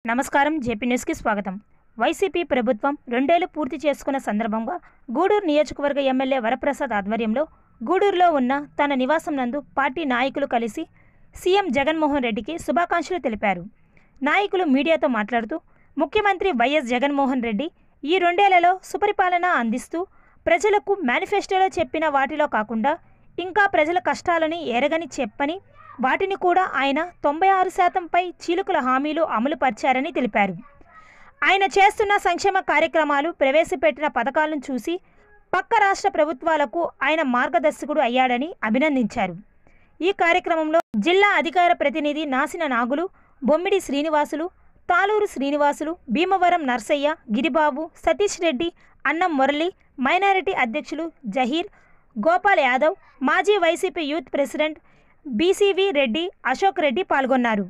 నమస్కారం జేపీ న్యూస్కి స్వాగతం వైసీపీ ప్రభుత్వం రెండేళ్లు పూర్తి చేసుకున్న సందర్భంగా గూడూరు నియోజకవర్గ ఎమ్మెల్యే వరప్రసాద్ ఆధ్వర్యంలో గూడూరులో ఉన్న తన నివాసం నందు పార్టీ నాయకులు కలిసి సీఎం జగన్మోహన్ రెడ్డికి శుభాకాంక్షలు తెలిపారు నాయకులు మీడియాతో మాట్లాడుతూ ముఖ్యమంత్రి వైఎస్ జగన్మోహన్ రెడ్డి ఈ రెండేళ్లలో సుపరిపాలన అందిస్తూ ప్రజలకు మేనిఫెస్టోలో చెప్పిన వాటిలో కాకుండా ఇంకా ప్రజల కష్టాలని ఎరగని చెప్పని వాటిని కూడా ఆయన తొంభై ఆరు శాతంపై చీలుకల హామీలు అమలు పరిచారని తెలిపారు ఆయన చేస్తున్న సంక్షేమ కార్యక్రమాలు ప్రవేశపెట్టిన పథకాలను చూసి పక్క రాష్ట్ర ప్రభుత్వాలకు ఆయన మార్గదర్శకుడు అయ్యాడని అభినందించారు ఈ కార్యక్రమంలో జిల్లా అధికార ప్రతినిధి నాసిన నాగులు బొమ్మిడి శ్రీనివాసులు తాలూరు శ్రీనివాసులు భీమవరం నర్సయ్య గిరిబాబు సతీష్ రెడ్డి అన్నం మురళి మైనారిటీ అధ్యక్షులు జహీర్ గోపాల్ యాదవ్ మాజీ YCP youth president BCV Reddy Ashok Reddy పాల్గొన్నారు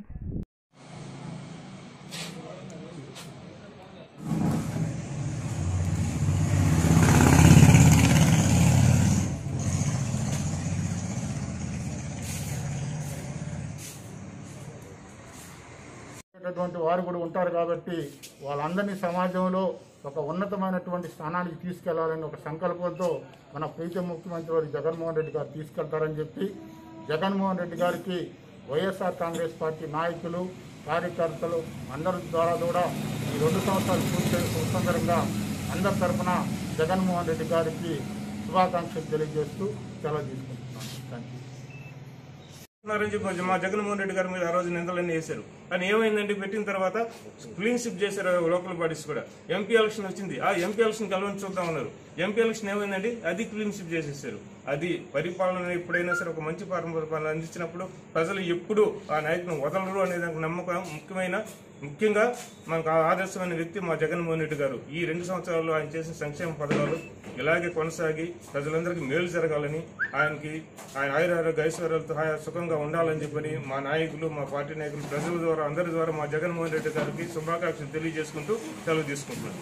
చేసేటటువంటి వారు కూడా ఉంటారు కాబట్టి వాళ్ళందరినీ సమాజంలో ఒక ఉన్నతమైనటువంటి స్థానానికి తీసుకెళ్లాలని ఒక సంకల్పంతో మన ప్రీతి ముఖ్యమంత్రి వారి జగన్మోహన్ రెడ్డి గారు తీసుకెళ్తారని చెప్పి జగన్మోహన్ రెడ్డి గారికి వైఎస్ఆర్ కాంగ్రెస్ పార్టీ నాయకులు కార్యకర్తలు అందరి ద్వారా కూడా ఈ రెండు సంవత్సరాలు పూర్తి చేసిన సందర్భంగా అందరి తరఫున జగన్మోహన్ రెడ్డి గారికి శుభాకాంక్షలు తెలియజేస్తూ సెలవు తీసుకుంటున్నాను థ్యాంక్ యూ ఉన్నారని చెప్పి మా జగన్మోహన్ రెడ్డి గారి మీద ఆ రోజు నిందలన్నీ వేశారు కానీ ఏమైందంటే పెట్టిన తర్వాత క్లీన్ షిప్ చేశారు లోకల్ బాడీస్ కూడా ఎంపీ ఎలక్షన్ వచ్చింది ఆ ఎంపీ ఎలక్షన్ కలవని చూద్దాం ఉన్నారు ఎంపీ ఎలక్షన్ ఏమైందండి అది క్లీన్ షిప్ చేసేసారు అది పరిపాలన ఎప్పుడైనా సరే ఒక మంచి పరిపాలన అందించినప్పుడు ప్రజలు ఎప్పుడు ఆ నాయకుని వదలరు అనే దానికి నమ్మకం ముఖ్యమైన ముఖ్యంగా మనకు ఆ ఆదర్శమైన వ్యక్తి మా జగన్మోహన్ రెడ్డి గారు ఈ రెండు సంవత్సరాల్లో ఆయన చేసిన సంక్షేమ పథకాలు ఇలాగే కొనసాగి ప్రజలందరికీ మేలు జరగాలని ఆయనకి ఆయన ఆయురారోగ్య ఐశ్వర్యాలతో హాయి- సుఖంగా ఉండాలని చెప్పని మా నాయకులు మా పార్టీ నాయకులు ప్రజల ద్వారా అందరి ద్వారా మా జగన్మోహన్ రెడ్డి గారికి శుభాకాంక్షలు తెలియజేసుకుంటూ సెలవు తీసుకుంటున్నాను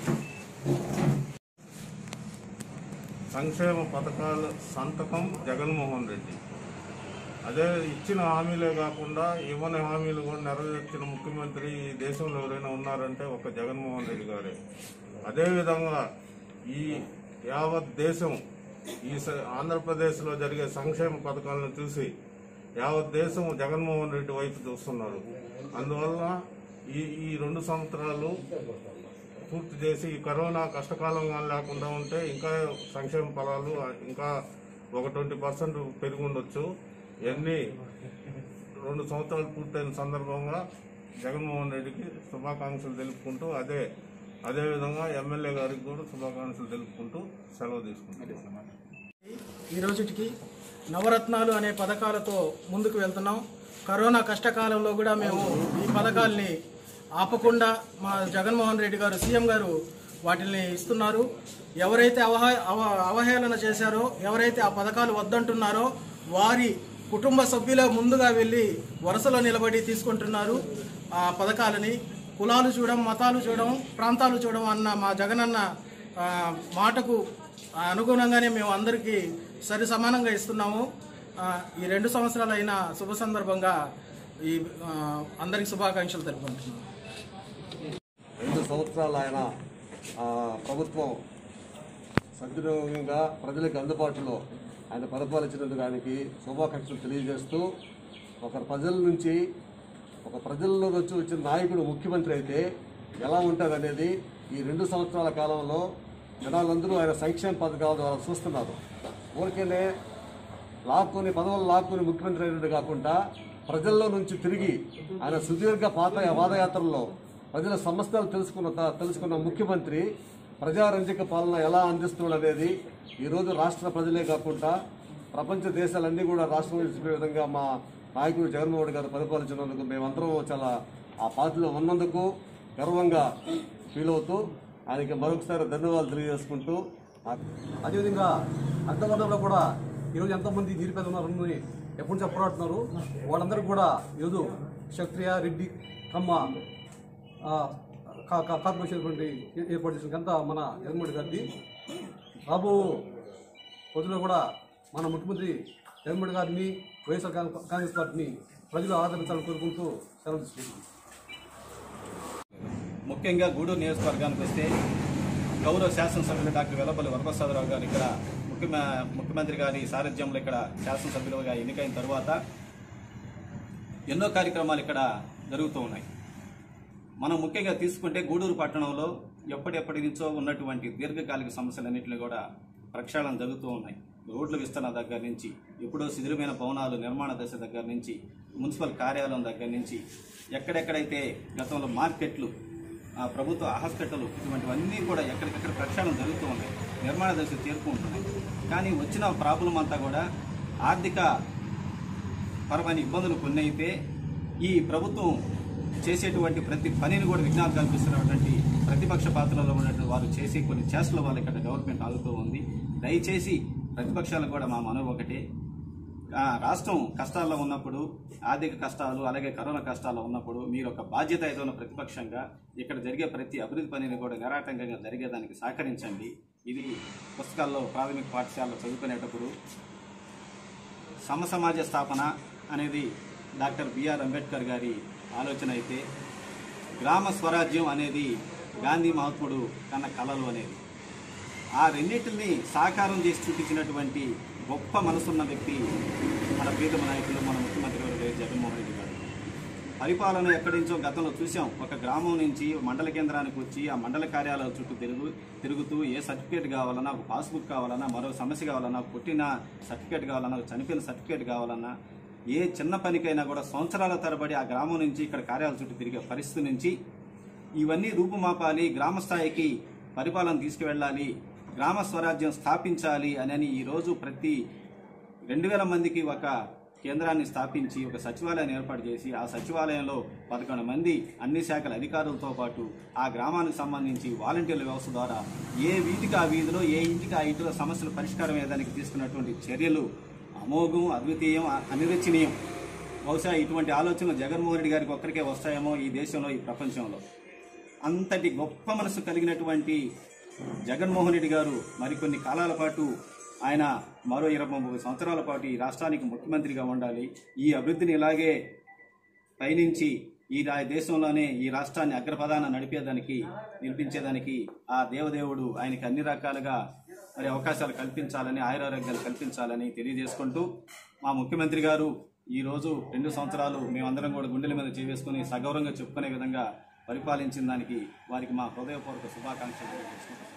సంక్షేమ పథకాల సంతకం జగన్మోహన్ రెడ్డి అదే ఇచ్చిన హామీలే కాకుండా ఇవ్వని హామీలు కూడా నెరవేర్చిన ముఖ్యమంత్రి ఈ దేశంలో ఎవరైనా ఉన్నారంటే ఒక జగన్మోహన్ రెడ్డి గారే అదేవిధంగా ఈ యావత్ దేశం ఈ స- ఆంధ్రప్రదేశ్లో జరిగే సంక్షేమ పథకాలను చూసి యావత్ దేశం జగన్మోహన్ రెడ్డి వైపు చూస్తున్నారు అందువల్ల ఈ ఈ రెండు సంవత్సరాలు పూర్తి చేసి ఈ కరోనా కష్టకాలం కానీ లేకుండా ఉంటే ఇంకా సంక్షేమ ఫలాలు ఇంకా ఒక ట్వంటీ పర్సెంట్ పెరిగి ఉండొచ్చు ఇవన్నీ రెండు సంవత్సరాలు పూర్తయిన సందర్భంగా జగన్మోహన్ రెడ్డికి శుభాకాంక్షలు తెలుపుకుంటూ అదే అదేవిధంగా ఎమ్మెల్యే గారికి కూడా శుభాకాంక్షలు తెలుపుకుంటూ సెలవు తీసుకుంటున్నాను ఈ రోజుటికి నవరత్నాలు అనే పథకాలతో ముందుకు వెళ్తున్నాం కరోనా కష్టకాలంలో కూడా మేము ఈ పథకాల్ని ఆపకుండా మా జగన్మోహన్ రెడ్డి గారు సీఎం గారు వాటిని ఇస్తున్నారు ఎవరైతే అవహ అవ- అవహేళన చేశారో ఎవరైతే ఆ పథకాలు వద్దంటున్నారో వారి కుటుంబ సభ్యుల ముందుగా వెళ్ళి వరుసలో నిలబడి తీసుకుంటున్నారు ఆ పథకాలని కులాలు చూడడం మతాలు చూడడం ప్రాంతాలు చూడడం అన్న మా జగనన్న ఆ, మాటకు అనుగుణంగానే మేము అందరికీ సరి సమానంగా ఇస్తున్నాము ఆ, ఈ రెండు సంవత్సరాలు అయిన శుభ సందర్భంగా ఈ ఆ, అందరికి శుభాకాంక్షలు తెలుపుకుంటున్నాం రెండు సంవత్సరాలు ఆయన ఆ, ప్రభుత్వం సద్వినియోగంగా ప్రజలకు అందుబాటులో ఆయన పరిపాలించినందుకు ఆయనకి శుభాకాంక్షలు తెలియజేస్తూ ఒక ప్రజల నుంచి ఒక ప్రజల్లో నుంచి వచ్చిన నాయకుడు ముఖ్యమంత్రి అయితే ఎలా ఉంటుంది అనేది ఈ రెండు సంవత్సరాల కాలంలో జనాలందరూ ఆయన సంక్షేమ పథకాల ద్వారా చూస్తున్నారు ఊరికేనే లాక్కుని పదవులు లాక్కుని ముఖ్యమంత్రి అయినట్టు కాకుండా ప్రజల్లో నుంచి తిరిగి ఆయన సుదీర్ఘ పాత పాదయాత్రలో ప్రజల సమస్యలు తెలుసుకున్న త- తెలుసుకున్న ముఖ్యమంత్రి ప్రజారంజక పాలన ఎలా అందిస్తున్నాడు అనేది ఈరోజు రాష్ట్ర ప్రజలే కాకుండా ప్రపంచ దేశాలన్నీ కూడా రాష్ట్రం విడిచిపోయే విధంగా మా నాయకుడు జగన్మోహన్ రెడ్డి గారు పరిపాలించినందుకు మేమందరం చాలా ఆ పార్టీలో ఉన్నందుకు గర్వంగా ఫీల్ అవుతూ ఆయనకి మరొకసారి ధన్యవాదాలు తెలియజేసుకుంటూ ఆ- అదేవిధంగా అర్థవర్గంలో కూడా ఈరోజు ఎంతోమంది నిరుపేద ఉన్నారని ఎప్పుడు చెప్పబడుతున్నారు వాళ్ళందరూ కూడా ఈరోజు క్షత్రియ రెడ్డి కమ్మ ఆ, కా- కా- కార్పొరేషన్ అటువంటి ఏ- ఏర్పాటు చేసిన అంతా మన జగన్మోహన్ గారిది రాబో రోజుల్లో కూడా మన ముఖ్యమంత్రి జగన్మోహన్ గారిని వైఎస్ఆర్ కాంగ్రెస్ కాంగ్రెస్ పార్టీని ప్రజలు ఆదరించాలని కోరుకుంటూ సెలవు తీసుకుంటున్నాం ముఖ్యంగా గూడూరు నియోజకవర్గానికి వస్తే గౌరవ శాసనసభ్యులు డాక్టర్ వెల్లపల్లి వరప్రసాదరావు గారు ఇక్కడ ముఖ్యమ ముఖ్యమంత్రి గారి సారథ్యంలో ఇక్కడ శాసనసభ్యులుగా ఎన్నికైన తర్వాత ఎన్నో కార్యక్రమాలు ఇక్కడ జరుగుతూ ఉన్నాయి మనం ముఖ్యంగా తీసుకుంటే గూడూరు పట్టణంలో ఎప్పటిెప్పటి నుంచో ఉన్నటువంటి దీర్ఘకాలిక సమస్యలన్నింటినీ కూడా ప్రక్షాళన జరుగుతూ ఉన్నాయి రోడ్ల విస్తరణ దగ్గర నుంచి ఎప్పుడో శిథిలమైన భవనాలు నిర్మాణ దశ దగ్గర నుంచి మున్సిపల్ కార్యాలయం దగ్గర నుంచి ఎక్కడెక్కడైతే గతంలో మార్కెట్లు ఆ ప్రభుత్వ హాస్పిటల్ ఇటువంటివన్నీ కూడా ఎక్కడికెక్కడ ప్రక్షాళన జరుగుతూ ఉన్నాయి నిర్మాణ దశ చేరుకుంటున్నాయి కానీ వచ్చిన ప్రాబ్లం అంతా కూడా ఆర్థిక పరమైన ఇబ్బందులు కొన్ని అయితే ఈ ప్రభుత్వం చేసేటువంటి ప్రతి పనిని కూడా విఘ్నాలు కల్పిస్తున్నటువంటి ప్రతిపక్ష పాత్రలో ఉన్నటువంటి వారు చేసే కొన్ని చేష్టల వల్ల ఇక్కడ గవర్నమెంట్ ఆగుతూ ఉంది దయచేసి ప్రతిపక్షాలకు కూడా మా మనవి ఒకటే ఆ, రాష్ట్రం కష్టాల్లో ఉన్నప్పుడు ఆర్థిక కష్టాలు అలాగే కరోనా కష్టాల్లో ఉన్నప్పుడు మీరు ఒక బాధ్యత ఏదో ఉన్న ప్రతిపక్షంగా ఇక్కడ జరిగే ప్రతి అభివృద్ధి పనిని కూడా నిరాటంకంగా జరిగేదానికి సహకరించండి ఇది పుస్తకాల్లో ప్రాథమిక పాఠశాలలో చదువుకునేటప్పుడు సమసమాజ స్థాపన అనేది డాక్టర్ బిఆర్ అంబేద్కర్ గారి ఆలోచన అయితే గ్రామ స్వరాజ్యం అనేది గాంధీ మహాత్ముడు కన్న కళలు అనేది ఆ రెండింటిని సాకారం చేసి చూపించినటువంటి గొప్ప మనసున్న వ్యక్తి మన ప్రీతమ నాయకులు మన ముఖ్యమంత్రి గారు వైఎస్ జగన్మోహన్ రెడ్డి గారు పరిపాలన ఎక్కడి నుంచో గతంలో చూసాం ఒక గ్రామం నుంచి మండల కేంద్రానికి వచ్చి ఆ మండల కార్యాలయాల చుట్టూ తిరుగు తిరుగుతూ ఏ సర్టిఫికేట్ కావాలన్నా ఒక పాస్బుక్ కావాలన్నా మరో సమస్య కావాలన్నా పుట్టిన సర్టిఫికేట్ కావాలన్నా ఒక చనిపోయిన సర్టిఫికేట్ కావాలన్నా ఏ చిన్న పనికైనా కూడా సంవత్సరాల తరబడి ఆ గ్రామం నుంచి ఇక్కడ కార్యాలయాల చుట్టూ తిరిగే పరిస్థితి నుంచి ఇవన్నీ రూపుమాపాలి గ్రామ స్థాయికి పరిపాలన తీసుకువెళ్ళాలి గ్రామ స్వరాజ్యం స్థాపించాలి అని ఈరోజు ప్రతి రెండు వేల మందికి ఒక కేంద్రాన్ని స్థాపించి ఒక సచివాలయాన్ని ఏర్పాటు చేసి ఆ సచివాలయంలో పదకొండు మంది అన్ని శాఖల అధికారులతో పాటు ఆ గ్రామానికి సంబంధించి వాలంటీర్ల వ్యవస్థ ద్వారా ఏ వీధికి ఆ వీధిలో ఏ ఇంటికి ఆ ఇంటిలో సమస్యల పరిష్కారం అయ్యేదానికి తీసుకున్నటువంటి చర్యలు అమోఘం అద్వితీయం అనిరచనీయం బహుశా ఇటువంటి ఆలోచనలు జగన్మోహన్ రెడ్డి గారికి ఒక్కరికే వస్తాయేమో ఈ దేశంలో ఈ ప్రపంచంలో అంతటి గొప్ప మనసు కలిగినటువంటి జగన్మోహన్ రెడ్డి గారు మరికొన్ని కాలాల పాటు ఆయన మరో ఇరవై ముప్పై సంవత్సరాల పాటు ఈ రాష్ట్రానికి ముఖ్యమంత్రిగా ఉండాలి ఈ అభివృద్ధిని ఇలాగే పయనించి ఈ రా- దేశంలోనే ఈ రాష్ట్రాన్ని అగ్రపదాన నడిపేదానికి నిలిపించేదానికి ఆ దేవదేవుడు ఆయనకి అన్ని రకాలుగా మరి అవకాశాలు కల్పించాలని ఆయురారోగ్యాలు కల్పించాలని తెలియజేసుకుంటూ మా ముఖ్యమంత్రి గారు ఈ రోజు రెండు సంవత్సరాలు మేమందరం కూడా గుండెల మీద చేవేసుకుని సగౌరవంగా చెప్పుకునే విధంగా పరిపాలించిన దానికి వారికి మా హృదయపూర్వక శుభాకాంక్షలు తెలియజేసుకుంటున్నాం